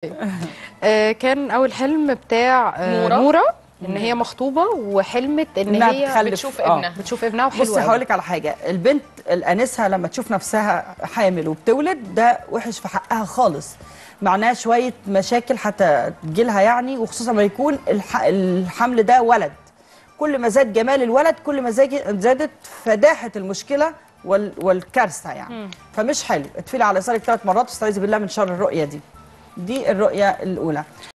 آه، كان اول حلم بتاع آه، نورة. نورة ان هي مخطوبه وحلمت ان إنها هي تخلف. بتشوف آه. ابنها بتشوف ابنها وحلو بصي قوي. هقول لك على حاجه البنت الانسه لما تشوف نفسها حامل وبتولد ده وحش في حقها خالص معناه شويه مشاكل حتى تجيلها يعني وخصوصا ما يكون الح... الحمل ده ولد كل ما زاد جمال الولد كل ما زاج- زادت فداحه المشكله وال... والكارثه يعني فمش حلو اتفلي على يسارك ثلاث مرات واستعيذي بالله من شر الرؤيه دي دي الرؤيه الاولى